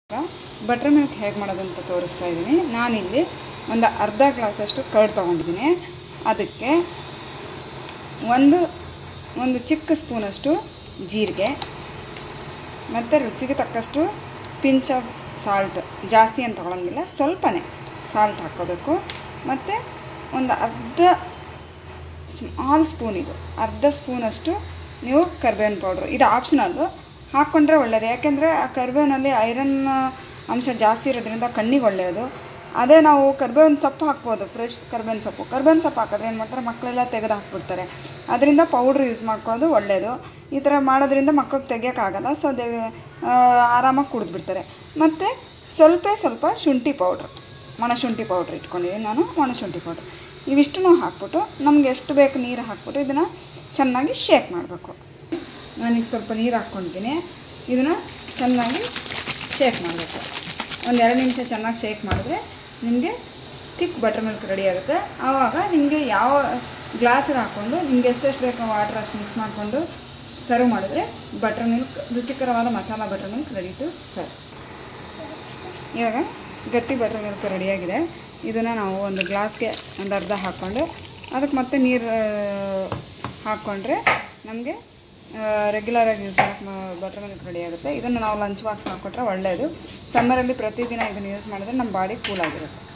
butter milk ಹೇಗೆ ಮಾಡೋದಂತ ತೋರಿಸ್ತಾ ಇದ್ದೀನಿ ನಾನಿಲ್ಲಿ ಒಂದು ಅರ್ಧ ಗ್ಲಾಸಷ್ಟು ಕರ್ಡ್ ತೊಗೊಂಡಿದ್ದೀನಿ ಅದಕ್ಕೆ ಒಂದು ಒಂದು ಚಿಕ್ಕ ಸ್ಪೂನಷ್ಟು ಜೀರಿಗೆ ಮತ್ತು ರುಚಿಗೆ ತಕ್ಕಷ್ಟು ಪಿಂಚ್ ಆಫ್ ಸಾಲ್ಟ್ ಜಾಸ್ತಿ ಏನು ತೊಗೊಳಂಗಿಲ್ಲ ಸ್ವಲ್ಪನೇ ಸಾಲ್ಟ್ ಹಾಕ್ಕೋಬೇಕು ಮತ್ತು ಒಂದು ಅರ್ಧ ಸ್ಮಾಲ್ ಸ್ಪೂನ್ ಇದು ಅರ್ಧ ಸ್ಪೂನಷ್ಟು ನೀವು ಕರ್ಬೇವಿನ ಪೌಡ್ರು ಇದು ಆಪ್ಷನಲ್ಲು ಹಾಕ್ಕೊಂಡ್ರೆ ಒಳ್ಳೆಯದು ಯಾಕೆಂದರೆ ಆ ಕರ್ಬೇವಿನಲ್ಲಿ ಐರನ್ ಅಂಶ ಜಾಸ್ತಿ ಇರೋದ್ರಿಂದ ಕಣ್ಣಿಗೆ ಒಳ್ಳೆಯದು ಅದೇ ನಾವು ಕರ್ಬೇವಿನ ಸೊಪ್ಪು ಹಾಕ್ಬೋದು ಫ್ರೆಶ್ ಕರ್ಬೇವಿನ ಸೊಪ್ಪು ಕರ್ಬೇವಿನ ಸೊಪ್ಪು ಹಾಕಿದ್ರೆ ಏನು ಮಾಡ್ತಾರೆ ಮಕ್ಕಳೆಲ್ಲ ತೆಗೆದು ಹಾಕ್ಬಿಡ್ತಾರೆ ಅದರಿಂದ ಪೌಡ್ರ್ ಯೂಸ್ ಮಾಡ್ಕೊಳ್ಳೋದು ಒಳ್ಳೆಯದು ಈ ಥರ ಮಾಡೋದ್ರಿಂದ ಮಕ್ಳಿಗೆ ತೆಗಿಯೋಕ್ಕಾಗಲ್ಲ ಸೊ ದೇ ಆರಾಮಾಗಿ ಕುಡಿದ್ಬಿಡ್ತಾರೆ ಮತ್ತು ಸ್ವಲ್ಪ ಸ್ವಲ್ಪ ಶುಂಠಿ ಪೌಡ್ರ್ ಒಣಶುಂಠಿ ಪೌಡ್ರ್ ಇಟ್ಕೊಂಡಿದ್ದೀನಿ ನಾನು ಒಣಶುಂಠಿ ಪೌಡ್ರ್ ಇವಿಷ್ಟನ್ನು ಹಾಕ್ಬಿಟ್ಟು ನಮ್ಗೆ ಎಷ್ಟು ಬೇಕು ನೀರು ಹಾಕ್ಬಿಟ್ಟು ಇದನ್ನು ಚೆನ್ನಾಗಿ ಶೇಕ್ ಮಾಡಬೇಕು ನಾನೀಗ ಸ್ವಲ್ಪ ನೀರು ಹಾಕ್ಕೊಳ್ತೀನಿ ಇದನ್ನು ಚೆನ್ನಾಗಿ ಶೇಕ್ ಮಾಡಬೇಕು ಒಂದು ಎರಡು ನಿಮಿಷ ಚೆನ್ನಾಗಿ ಶೇಕ್ ಮಾಡಿದ್ರೆ ನಿಮಗೆ ತಿಕ್ ಬಟರ್ ಮಿಲ್ಕ್ ರೆಡಿ ಆಗುತ್ತೆ ಆವಾಗ ನಿಮಗೆ ಯಾವ ಗ್ಲಾಸಿಗೆ ಹಾಕ್ಕೊಂಡು ನಿಮ್ಗೆ ಎಷ್ಟೆಷ್ಟು ಬೇಕೋ ವಾಟರ್ ಅಷ್ಟು ಮಿಕ್ಸ್ ಮಾಡಿಕೊಂಡು ಸರ್ವ್ ಮಾಡಿದ್ರೆ ಬಟರ್ ಮಿಲ್ಕ್ ರುಚಿಕರವಾದ masala butter milk ready to serve ಇವಾಗ ಗಟ್ಟಿ ಬಟರ್ ಮಿಲ್ಕ್ ರೆಡಿಯಾಗಿದೆ ಇದನ್ನು ನಾವು ಒಂದು ಗ್ಲಾಸ್ಗೆ ಒಂದು ಅರ್ಧ ಹಾಕ್ಕೊಂಡು ಅದಕ್ಕೆ ಮತ್ತೆ ನೀರು ಹಾಕ್ಕೊಂಡ್ರೆ ನಮಗೆ ರೆಗ್ಯುಲರಾಗಿ ಯೂಸ್ ಮಾಡೋಕ್ಕೆ ಬಟರ್ ಮಿಲ್ಕ್ ರೆಡಿ ಆಗುತ್ತೆ ಇದನ್ನು ನಾವು ಲಂಚ್ ಬಾಕ್ಸ್ ಹಾಕ್ಕೊಟ್ರೆ ಒಳ್ಳೆಯದು ಸಮ್ಮರಲ್ಲಿ ಪ್ರತಿದಿನ ಇದನ್ನು ಯೂಸ್ ಮಾಡಿದ್ರೆ ನಮ್ಮ ಬಾಡಿ ಕೂಲ್ ಆಗಿರುತ್ತೆ